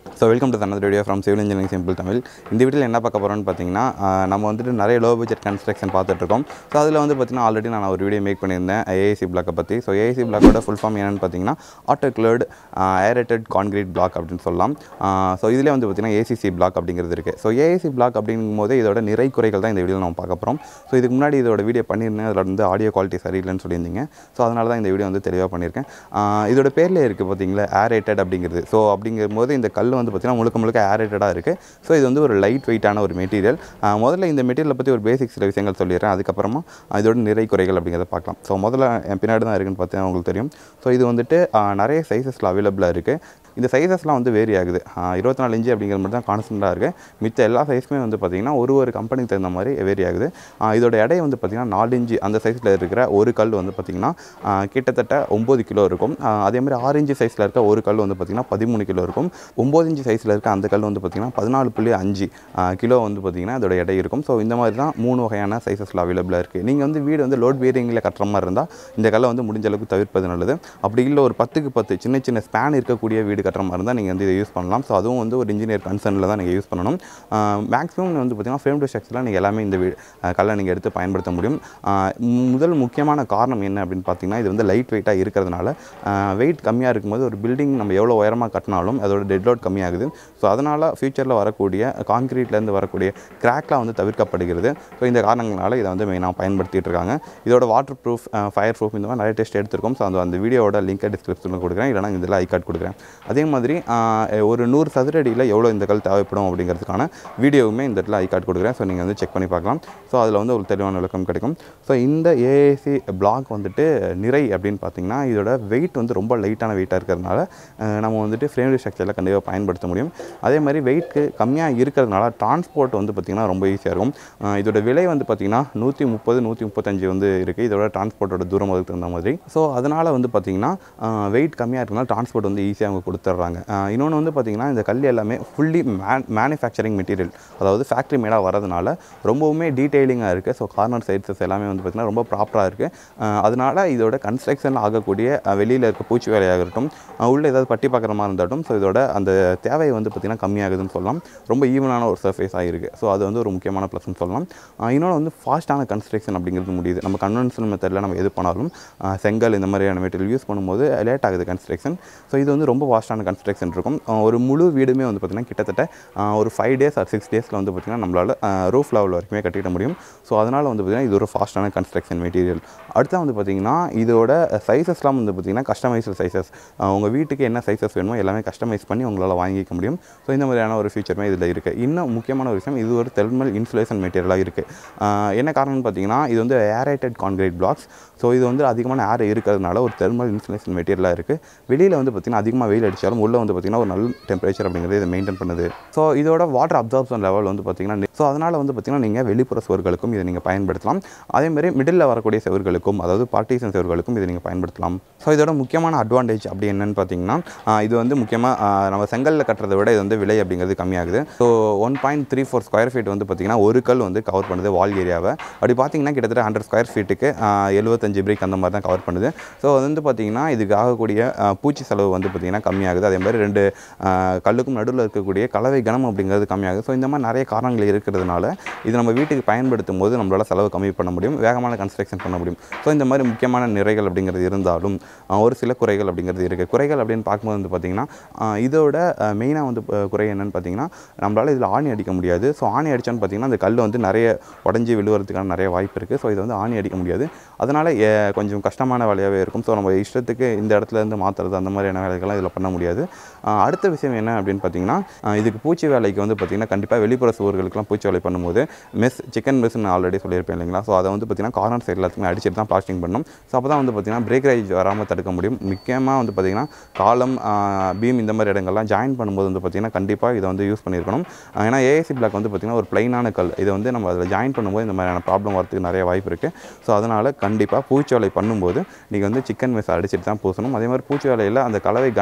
so welcome to தனது video from civil engineering simple Tamil இந்த வீடியோவில் என்ன பார்க்க போகிறோம்னு பார்த்தீங்கன்னா ஆஹ் நம்ம வந்துட்டு நிறைய லோ பட்ஜெட் கன்ஸ்ட்ரக்ஷன் பார்த்துட்ருக்கோம் ஸோ அதில் வந்து பார்த்தீங்கன்னா ஆல்ரெடி நான் ஒரு வீடியோ மேக் பண்ணியிருந்தேன் ஏஏசி பிளாக்கை பற்றி ஸோ ஏஏசி பிளாக்கோட ஃபுல் ஃபார்ம் என்னென்னு பார்த்தீங்கன்னா ஆட்டோக்ளர்டு ஏரேட்டட் கான்கிரீட் பிளாக் அப்படின்னு சொல்லலாம் ஸோ இதிலே வந்து பார்த்தீங்கன்னா ஏசிசி பிளாக் அப்படிங்கிறது இருக்குது ஸோ ஏஏசி பிளாக் அப்படிங்கும் போது இதோட நிறை குறைகள் தான் இந்த வீடியோவில் நம்ம பார்க்க போகிறோம் ஸோ இதுக்கு முன்னாடி இதோட வீடியோ பண்ணியிருந்தேன் அதில் வந்து ஆடியோ குவாலிட்டி சரியில்லைன்னு சொல்லியிருந்தீங்க ஸோ அதனால தான் இந்த வீடியோ வந்து தெளிவாக பண்ணியிருக்கேன் ஆஹ் இதோட பேர்லேயே இருக்குது பார்த்தீங்களா ஏரேட்டட் அப்படிங்கிறது ஸோ அப்படிங்கும்போது இந்த கல் வந்து பார்த்தீங்கன்னா முழுக்க முழுக்க ஏரேட்டடாக இருக்குது ஸோ இது வந்து ஒரு லைட் வெயிட்டான ஒரு மெட்டீரியல் முதல்ல இந்த மெட்டீரியலை பற்றி ஒரு பேசிக் சில விஷயங்கள் சொல்லிடுறேன் அதுக்கப்புறமா இதோட நிறை குறைகள் அப்படிங்கிறத பார்க்கலாம் ஸோ முதல்ல என் பின்னாடி தான் இருக்குன்னு பார்த்தீங்கன்னா உங்களுக்கு தெரியும் ஸோ இது வந்துட்டு ஆஹ் நிறைய சைஸஸில் அவைலபிளாக இருக்குது இந்த சைஸஸ்லாம் வந்து வேரி ஆகுது இருபத்தி நாலு இன்ச்சு அப்படிங்கிற மட்டும் தான் கான்ஸ்டண்ட்டாக இருக்குது மித்த எல்லா சைஸுமே வந்து பார்த்திங்கன்னா ஒரு ஒரு கம்பெனிக்கு தகுந்த மாதிரி வேரி ஆகுது ஆஹ் இதோட எடை வந்து பார்த்திங்கன்னா நாலு இன்ச்சு அந்த சைஸில் இருக்கிற ஒரு கல் வந்து பார்த்திங்கன்னா ஆஹ் கிட்டத்தட்ட ஒம்பது கிலோ இருக்கும் ஆஹ் அதே மாதிரி ஆறு இன்ச்சு சைஸில் இருக்க ஒரு கல் வந்து பார்த்திங்கன்னா பதிமூணு கிலோ இருக்கும் ஒம்பது இன்ச்சு சைஸில் இருக்க அந்த கல் வந்து பார்த்திங்கன்னா பதினாலு புள்ளி அஞ்சு ஆஹ் கிலோ வந்து பார்த்திங்கன்னா இதோட எடை இருக்கும் ஸோ இந்த மாதிரி தான் மூணு வகையான சைஸஸில் அவைலபிளாக இருக்குது நீங்கள் வந்து வீடு வந்து லோட் பேரிங்கில் கட்டுற மாதிரி இருந்தால் இந்த கல்லை வந்து முடிஞ்ச அளவுக்கு தவிர்ப்பது நல்லது அப்படி இல்லை ஒரு பத்துக்கு பத்து சின்ன சின்ன ஸ்பேன் இருக்கக்கூடிய வீடு கட்டுற மாதிரி இருந்தால் நீங்கள் வந்து இதை யூஸ் பண்ணலாம் ஸோ அதுவும் வந்து ஒரு இன்ஜினியர் கன்சர்னில் தான் நீங்கள் யூஸ் பண்ணணும் மேக்ஸிமம் வந்து பார்த்திங்கன்னா ஃப்ரேம் டு ஸ்ட்ரக்சரில் நீங்கள் எல்லாமே இந்த வீடு அஹ் கல்லை நீங்கள் எடுத்து பயன்படுத்த முடியும் ஆஹ் மு- முதல் முக்கியமான காரணம் என்ன அப்படின்னு பார்த்தீங்கன்னா இது வந்து லைட் வெயிட்டாக இருக்கிறதுனால வெயிட் கம்மியாக இருக்கும்போது ஒரு பில்டிங் நம்ம எவ்வளோ உயரமாக கட்டினாலும் அதோட டெட் லோட் கம்மியாகுது ஸோ அதனால் ஃப்யூச்சரில் வரக்கூடிய கான்க்ரீட்லேருந்து வரக்கூடிய கிராக்லாம் வந்து தவிர்க்கப்படுகிறது ஸோ இந்த காரணங்களால இதை வந்து மெயினாக பயன்படுத்திட்டு இருக்காங்க இதோட வாட்டர் ப்ரூஃப் ஃபயர் ப்ரூஃப் இந்த மாதிரி நிறைய டெஸ்ட் எடுத்திருக்கோம் ஸோ அந்த அந்த வீடியோட லிங்கை டிஸ்கிரிப்ஷனில் கொடுக்குறேன் இல்லைனா இதில் ஐ கார்டு கொடுக்குறேன் அதே மாதிரி ஆஹ் ஒரு நூறு சதுரடியில் எவ்வளோ இந்த கல் தேவைப்படும் அப்படிங்கிறதுக்கான வீடியோவுமே இந்த இடத்துல ஐ கார்டு கொடுக்குறேன் ஸோ நீங்கள் வந்து செக் பண்ணி பார்க்கலாம் ஸோ அதில் வந்து ஒரு தெளிவான விளக்கம் கிடைக்கும் ஸோ இந்த ஏஏசி பிளாக் வந்துட்டு நிறை அப்படின்னு பார்த்தீங்கன்னா இதோட வெயிட் வந்து ரொம்ப லைட்டான வெயிட்டாக இருக்கிறதுனால அஹ் நம்ம வந்துட்டு ஃப்ரேம் ஸ்ட்ரக்சரில் கண்டிப்பாக பயன்படுத்த முடியும் அதே மாதிரி வெயிட்க்கு கம்மியாக இருக்கிறதுனால டிரான்ஸ்போர்ட் வந்து பார்த்திங்கன்னா ரொம்ப ஈஸியாக இருக்கும் அஹ் இதோட விலை வந்து பார்த்திங்கன்னா நூற்றி முப்பது நூற்றி முப்பத்தஞ்சு வந்து இருக்குது இதோட டிரான்ஸ்போர்ட்டோட தூரம் அதுக்கு தகுந்த மாதிரி ஸோ அதனால் வந்து பார்த்திங்கன்னா வெயிட் கம்மியாக இருக்கிறதுனால டிரான்ஸ்போர்ட் வந்து ஈஸியாக அவங்க கொடுத்துட்றாங்க இன்னொன்று வந்து பார்த்திங்கன்னா இந்த கல் எல்லாமே ஃபுல்லி மேன் மேனுஃபேக்சரிங் மெட்டீரியல் அதாவது ஃபேக்ட்ரி மேடாக வரதுனால ரொம்பவுமே டீட்டெயிலிங்காக இருக்குது ஸோ கார்னர் சைட்ஸஸ் எல்லாமே வந்து பார்த்திங்கன்னா ரொம்ப ப்ராப்பராக இருக்குது அதனால் இதோட கன்ஸ்ட்ரக்ஷனில் ஆகக்கூடிய வெளியில் இருக்க பூச்சி வேலையாக இருக்கட்டும் அஹ் உள்ள ஏதாவது பட்டி பார்க்குற மாதிரி இருந்தாலும் ஸோ இதோட அந்த தேவை வந்து பார்த்திங்கன்னா கம்மியாகுதுன்னு சொல்லலாம் ரொம்ப ஈவனான ஒரு சர்ஃபேஸ் ஆகிருக்கு ஸோ அது வந்து ஒரு முக்கியமான ப்ளஸ்னு சொல்லலாம் அஹ் இன்னொன்று வந்து ஃபாஸ்ட்டான கன்ஸ்ட்ரக்ஷன் அப்படிங்கிறது முடியுது நம்ம கன்வென்ஷனல் மெத்தடில் நம்ம எது பண்ணாலும் அஹ் செங்கல் இந்த மாதிரியான மெட்டீரியல் யூஸ் பண்ணும்போது லேட் ஆகுது கன்ஸ்ட்ரக்ஷன் ஸோ இது வந்து ரொம்ப ஃபாஸ்ட்டான கன்ஸ்ட்ரக்ஷன் இருக்கும் அஹ் ஒரு முழு வீடுமே வந்து பார்த்திங்கன்னா கிட்டத்தட்ட அஹ் ஒரு ஃபைவ் டேஸ் ஆர் சிக்ஸ் டேஸில் வந்து பார்த்திங்கன்னா நம்மளால் ரூஃப் லெவல் வரைக்குமே கட்டிட முடியும் ஸோ அதனால் வந்து பார்த்திங்கன்னா இது ஒரு ஃபாஸ்ட்டான கன்ஸ்ட்ரக்ஷன் மெட்டீரியல் அடுத்து வந்து பார்த்திங்கன்னா இதோட சைஸஸ்லாம் வந்து பார்த்திங்கன்னா கஸ்டமைஸ்டு சைஸஸ் உங்கள் வீட்டுக்கு என்ன சைஸஸ் வேணுமோ எல்லாமே கஸ்டமைஸ் பண்ணி உங்களால் வாங்கிக்க முடியும் ஸோ இந்த மாதிரியான ஒரு ஃபீச்சருமே இதில் இருக்குது இன்னும் முக்கியமான ஒரு விஷயம் இது ஒரு தெர்மல் இன்சுலேஷன் மெட்டீரியலாக இருக்குது என்ன காரணம்னு பார்த்தீங்கன்னா இது வந்து ஏரேட்டட் கான்கிரீட் பிளாக்ஸ் ஸோ இது வந்து அதிகமான ஏர் இருக்கிறதுனால ஒரு தெர்மல் இன்சுலேஷன் மெட்டீரியலாக இருக்குது வெளியில் வந்து பார்த்திங்கன்னா அதிகமாக வெயில் அடித்தாலும் உள்ளே வந்து பார்த்திங்கன்னா ஒரு நல்ல டெம்பரேச்சர் அப்படிங்கிறது இதை மெயின்டைன் பண்ணுது ஸோ இதோட வாட்டர் அப்சார்ப்ஷன் லெவல் வந்து பார்த்திங்கன்னா ஸோ அதனால் வந்து பார்த்திங்கன்னா நீங்கள் வெளிப்புற சுவர்களுக்கும் இதை நீங்கள் பயன்படுத்தலாம் அதேமாதிரி மிடில் வரக்கூடிய சுவர்களுக்கும் அதாவது பார்ட்டிஷன் சுவர்களுக்கும் இதை நீங்கள் பயன்படுத்தலாம் ஸோ இதோட முக்கியமான அட்வான்டேஜ் அப்படி என்னன்னு பார்த்தீங்கன்னா ஆஹ் இது வந்து முக்கியமாக நம்ம செங்கல்ல கட்டுறதை விட இது வந்து விலை அப்படிங்கிறது கம்மியாகுது so one point three four square feet வந்து பார்த்திங்கன்னா ஒரு கல் வந்து கவர் பண்ணுது வால் ஏரியாவை அப்படி பார்த்தீங்கன்னா கிட்டத்தட்ட ஹண்ட்ரட் ஸ்கொயர் ஃபீட்டுக்கு எழுபத்தஞ்சு பிரிக் அந்த மாதிரி தான் கவர் பண்ணுது ஸோ அது வந்து பார்த்திங்கன்னா இதுக்கு ஆகக்கூடிய ஆஹ் பூச்சி செலவு வந்து பார்த்திங்கன்னா கம்மியாகுது அதே மாதிரி ரெண்டு ஆஹ் கல்லுக்கும் நடுவில் இருக்கக்கூடிய கலவை கனம் அப்படிங்கிறது கம்மியாகுது ஸோ இந்த மாதிரி நிறைய காரணங்கள் இருக்கிறதுனால இது நம்ம வீட்டுக்கு பயன்படுத்தும் போது நம்மளால் செலவு கம்மி பண்ண முடியும் வேகமான கன்ஸ்ட்ரக்ஷன் பண்ண முடியும் ஸோ இந்த மாதிரி முக்கியமான நிறைகள் அப்படிங்கிறது இருந்தாலும் ஆஹ் ஒரு சில குறைகள் அப்படிங்கிறது இருக்குது குறைகள் அப்படின்னு பார்க்கும்போது வந்து பார்த்திங்கன்னா ஆஹ் இதோட மெயினாக வந்து ஆஹ் குறை என்னன்னு பார்த்தீங்கன்னா நம்மளால் இதில் ஆணி அடிக்க முடியாது ஸோ ஆணி அடித்தான்னு பார்த்தீங்கன்னா அந்த கல் வந்து நிறைய உடஞ்சி விழுவுறதுக்கான நிறைய வாய்ப்பு இருக்குது ஸோ இதை வந்து ஆணி அடிக்க முடியாது அதனால் கொஞ்சம் கஷ்டமான வேலையாகவே இருக்கும் ஸோ நம்ம இஷ்டத்துக்கு இந்த இடத்துல இருந்து மாற்றுறது அந்த மாதிரியான வேலைகள்லாம் இதில் பண்ண முடியாது ஆஹ் அடுத்த விஷயம் என்ன அப்படின்னு பார்த்தீங்கன்னா ஆஹ் இதுக்கு பூச்சி வேலைக்கு வந்து பார்த்திங்கன்னா கண்டிப்பாக வெளிப்புற சுவர்களுக்கெல்லாம் பூச்சி வேலை பண்ணும்போது மெஸ் சிக்கன் மெஸ்ன்னு ஆல்ரெடி சொல்லியிருப்பேன் இல்லைங்களா ஸோ அதை வந்து பார்த்திங்கன்னா கார்னர் சைடு எல்லாத்துக்குமே அடிச்சுட்டு தான் பிளாஸ்டிங் பண்ணணும் ஸோ அப்போ தான் வந்து பார்த்திங்கன்னா பிரேக்கரேஜ் வராமல் தடுக்க முடியும் முக்கியமாக வந்து பார்த்திங்கன்னா காலம் பீம் இந்த மாதிரி இடங்கள்லாம் ஜாயின் பண்ணும்போது வந்து பார்த்திங்கன்னா கண்டிப்பாக இதை வந்து யூஸ் பண்ணியிருக்கணும் ஆஹ் ஏன்னா ஏஏசி பிளாக் வந்து பார்த்திங்கன்னா ஒரு பிளைனான கல் இதை வந்து நம்ம அதில் ஜாயின் பண்ணும்போது இந்த மாதிரியான ப்ராப்ளம் வரதுக்கு நிறைய வாய்ப்பு இருக்குது ஸோ அதனால் கண்டிப்பாக பூச்சி வேலை பண்ணும்போது நீங்கள் வந்து சிக்கன் மெஸ் அடிச்சுட்டு தான் பூசணும் அதே மாதிரி பூச்சி வேலையில் அந்த கலவை கனம் வந்து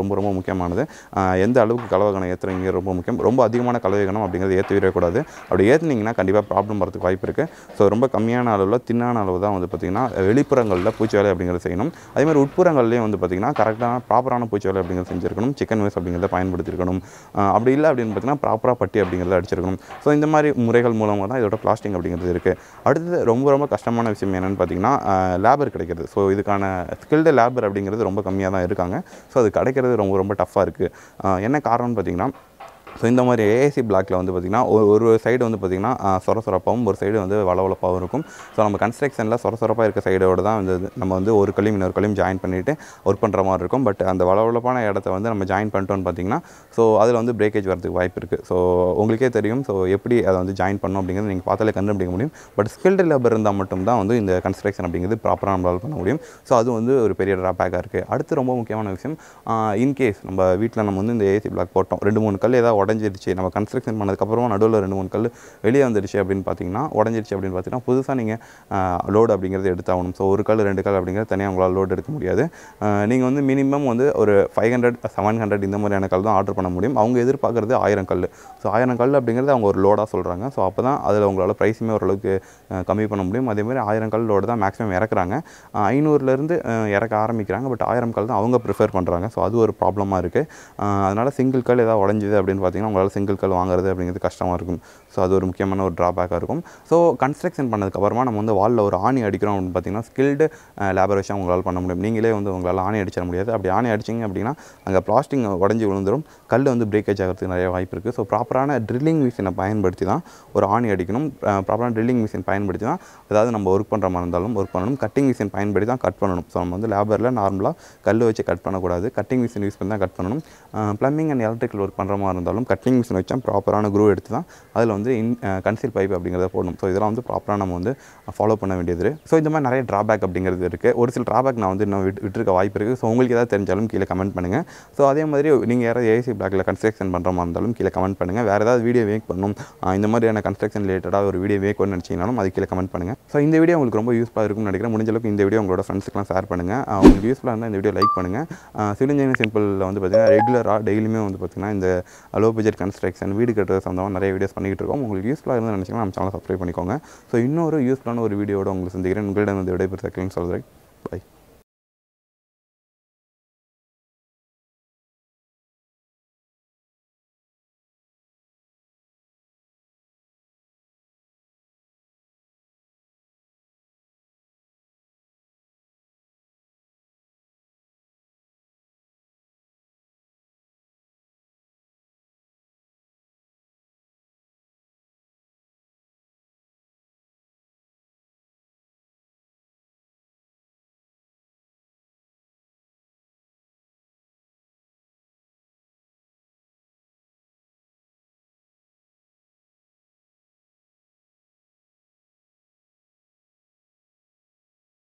ரொம்ப ரொம்ப முக்கியமானது ஆஹ் எந்த அளவுக்கு கலவை கணம் ஏற்றுறீங்க ரொம்ப முக்கியம் ரொம்ப அதிகமான கலவை கணம் அப்படிங்கிறது ஏற்றவே கூடாது அப்படி ஏற்றுனீங்கன்னா கண்டிப்பாக ப்ராப்ளம் வரதுக்கு வாய்ப்பு இருக்குது ஸோ ரொம்ப கம்மியான அளவில் தின்னான அளவு தான் வந்து பார்த்திங்கன்னா வெளிப்புறங்களில் பூச்சி வேலை அப்படிங்கிறது செய்யணும் அதே மாதிரி உட்புறங்கள்லேயும் வந்து பார்த்திங்கன்னா கரெக்டான ப்ராப்பரான பூச்சி வேலை அப்படிங்கிறது செஞ்சிருக்கணும் சிக்கன் வேஸ்ட் அப்படிங்கிறத பயன்படுத்தியிருக்கணும் ஆஹ் அப்படி இல்லை அப்படின்னு பார்த்தீங்கன்னா ப்ராப்பராக பட்டி அப்படிங்கிறத அடிச்சிருக்கணும் ஸோ இந்த மாதிரி முறைகள் மூலமாக தான் இதோட பிளாஸ்டிக் அப்படிங்கிறது இருக்குது அடுத்தது ரொம்ப ரொம்ப கஷ்டமான விஷயம் என்னென்னு பார்த்தீங்கன்னா லேபர் கிடைக்கிறது ஸோ இதுக்கான ஸ்கில்டு லேபர் அப்படிங்கிறது ரொம்ப கம்மியாக தான் இருக்காங்க ஸோ அது கிடைக்கிறது ரொம்ப ரொம்ப டஃப்பாக இருக்குது என்ன காரணம்னு பார்த்தீங்கன்னா ஸோ இந்த மாதிரி ஏஏசி பிளாக்ல வந்து பார்த்திங்கன்னா ஒரு ஒரு சைடு வந்து பார்த்திங்கன்னா ஆஹ், சொர சொரப்பாகவும் ஒரு சைடு வந்து வளவளப்பாகவும் இருக்கும் ஸோ நம்ம கன்ஸ்ட்ரக்ஷனில் சொர சொரப்பாக இருக்க சைடோட தான் வந்து இது நம்ம வந்து ஒரு கல்லையும் இன்னொரு கல்லையும் ஜாயின் பண்ணிவிட்டு ஒர்க் பண்ணுற மாதிரி இருக்கும் பட் அந்த வளவளப்பான இடத்த வந்து நம்ம ஜாயின் பண்ணிட்டோம்னு பார்த்தீங்கன்னா ஸோ அதில் வந்து பிரேக்கேஜ் வரதுக்கு வாய்ப்பு இருக்குது ஸோ உங்களுக்கே தெரியும் ஸோ எப்படி அதை வந்து ஜாயின் பண்ணணும் அப்படிங்கிறது நீங்கள் பார்த்தாலே கண்டுபிடிக்க முடியும் பட் ஸ்கில்டு லேபர் இருந்தால் மட்டும்தான் வந்து இந்த கன்ஸ்ட்ரக்ஷன் அப்படிங்கிறது ப்ராப்பராக நம்மளால் பண்ண முடியும் ஸோ அது வந்து ஒரு பெரிய ட்ராபேக்காக இருக்குது அடுத்து ரொம்ப முக்கியமான விஷயம் இன்கேஸ் நம்ம வீட்டில் நம்ம வந்து இந்த ஏசி பிளாக் போட்டோம் ரெண்டு மூணு கல் ஏதாவது உடஞ்சிருச்சு நம்ம கன்ஸ்ட்ரக்ஷன் பண்ணதுக்கப்புறமா நடுவில் ரெண்டு மூணு கல் வெளியே வந்துருச்சு அப்படின்னு பார்த்தீங்கன்னா உடஞ்சிருச்சு அப்படின்னு பார்த்தீங்கன்னா புதுசாக நீங்கள் லோடு அப்படிங்கிறது எடுத்தாகணும் ஸோ ஒரு கல் ரெண்டு கல் அப்படிங்கிறது தனியாக உங்களால் லோடு எடுக்க முடியாது நீங்கள் வந்து மினிமம் வந்து ஒரு ஃபைவ் ஹண்ட்ரட் செவன் ஹண்ட்ரட் இந்த மாதிரியான கல் தான் ஆர்டர் பண்ண முடியும் அவங்க எதிர்பார்க்குறது ஆயிரம் கல் ஸோ ஆயிரம் கல் அப்படிங்கிறது அவங்க ஒரு லோடாக சொல்கிறாங்க ஸோ அப்போ தான் அதில் உங்களால் ப்ரைஸுமே ஓரளவுக்கு அஹ், கம்மி பண்ண முடியும் அதே மாதிரி ஆயிரம் கல் லோடு தான் மேக்ஸிமம் இறக்குறாங்க அஹ், ஐநூறுலேருந்து அஹ், இறக்க ஆரம்பிக்கிறாங்க பட் ஆயிரம் கல் தான் அவங்க ப்ரிஃபர் பண்ணுறாங்க ஸோ அது ஒரு ப்ராப்ளமாக இருக்குது அதனால் சிங்கிள் கல் ஏதாவது உடஞ்சிது அப்படின்னு பார்த்தீங்கன்னா உங்களால் சிங்கிள் கல் வாங்குறது அப்படிங்கிறது கஷ்டமாக இருக்கும் ஸோ அது ஒரு முக்கியமான ஒரு ட்ராபேக்காக இருக்கும் ஸோ கன்ஸ்ட்ரக்ஷன் பண்ணதுக்கப்புறமா நம்ம வந்து வாலில் ஒரு ஆணி அடிக்கிறோம் அப்படின்னு பார்த்தீங்கன்னா ஸ்கில்டு லேபர் வச்சு உங்களால் பண்ண முடியும் நீங்களே வந்து உங்களால் ஆணி அடிச்சிட முடியாது அப்படி ஆணி அடிச்சிங்க அப்படின்னா அங்கே பிளாஸ்டிக் உடஞ்சி விழுந்துடும் கல் வந்து பிரேக்கேஜ் ஆகிறதுக்கு நிறைய வாய்ப்பு இருக்குது ஸோ ப்ராப்பரான ட்ரில்லிங் மிஷினை பயன்படுத்தி தான் ஒரு ஆணி அடிக்கணும் ப்ராப்பரான ட்ரில்லிங் மிஷின் பயன்படுத்தி தான் ஏதாவது நம்ம ஒர்க் பண்ணுற மாதிரி இருந்தாலும் ஒர்க் பண்ணணும் கட்டிங் மிஷின் பயன்படுத்தி தான் கட் பண்ணணும் ஸோ நம்ம வந்து லேபரில் நார்மலாக கல் வச்சு கட் பண்ணக்கூடாது கட்டிங் மிஷின் யூஸ் பண்ணி தான் கட் பண்ணணும் ப்ளம்பிங் அண்ட் எலக்ட்ரிக்கல் ஒர்க் பண்ணுற மாதிரி இருந்தாலும் கட்டிங் மிஷின் வச்சா ப்ராப்பரான குரூ எடுத்து தான் அதில் வந்து இன் கன்சீல் பைப் அப்படிங்கிறத போடணும் ஸோ இதெல்லாம் வந்து ப்ராப்பராக நம்ம வந்து ஃபாலோ பண்ண வேண்டியது ஸோ இந்த மாதிரி நிறைய ட்ராபேக் அப்படிங்கிறது இருக்குது ஒரு சில ட்ராபேக் நான் வந்து இன்னும் விட்டு விட்டுருக்க வாய்ப்பு இருக்குது ஸோ உங்களுக்கு ஏதாவது தெரிஞ்சாலும் கீழே கமெண்ட் பண்ணுங்கள் ஸோ அதே மாதிரி நீங்கள் யாராவது ஏசி பிளாக்ல கன்ஸ்ட்ரக்ஷன் பண்ணுற மாதிரி இருந்தாலும் கீழே கமெண்ட் பண்ணுங்கள் வேறு ஏதாவது வீடியோ மேக் பண்ணணும் ஆஹ் இந்த மாதிரியான கன்ஸ்ட்ரக்ஷன் ரிலேட்டடாக ஒரு வீடியோ மேக் பண்ணு நினச்சிங்கனாலும் அது கீழே கமெண்ட் பண்ணுங்கள் ஸோ இந்த வீடியோ உங்களுக்கு ரொம்ப யூஸ்ஃபுல்லாக இருக்கும்னு நினைக்கிறேன் முடிஞ்ச அளவுக்கு இந்த வீடியோ உங்களோட ஃப்ரெண்ட்ஸ்க்குலாம் ஷேர் பண்ணுங்கள் ஆஹ் உங்களுக்கு யூஸ்ஃபுல்லாக இருந்தால் இந்த வீடியோ லைக் பண்ணுங்கள் சிவில் இன்ஜினியரிங் சிம்பிளில் வந்து பார்த்தீங்கன்னா ரெகுலராக டெய்லியுமே வந்து பார்த்தீங்கன்னா இந்த லோ பட்ஜெட் கன்ஸ்ட்ரக்ஷன் வீடு கட்டுறது சம்மந்தமாக நிறைய வீடியோஸ் பண்ணிக்கிட்டு இருக்கோம் உங்களுக்கு யூஸ்ஃபுல்லாக இருந்து நினச்சிங்கன்னா நம்ம சேனலை சப்ஸ்கிரைப் பண்ணிக்கோங்க ஸோ இன்னொரு யூஸ்ஃபுல்லான ஒரு வீடியோட உங்களுக்கு சந்திக்கிறேன் உங்களிடம் வந்து விடைபெறுத்த சொல்கிறேன் பை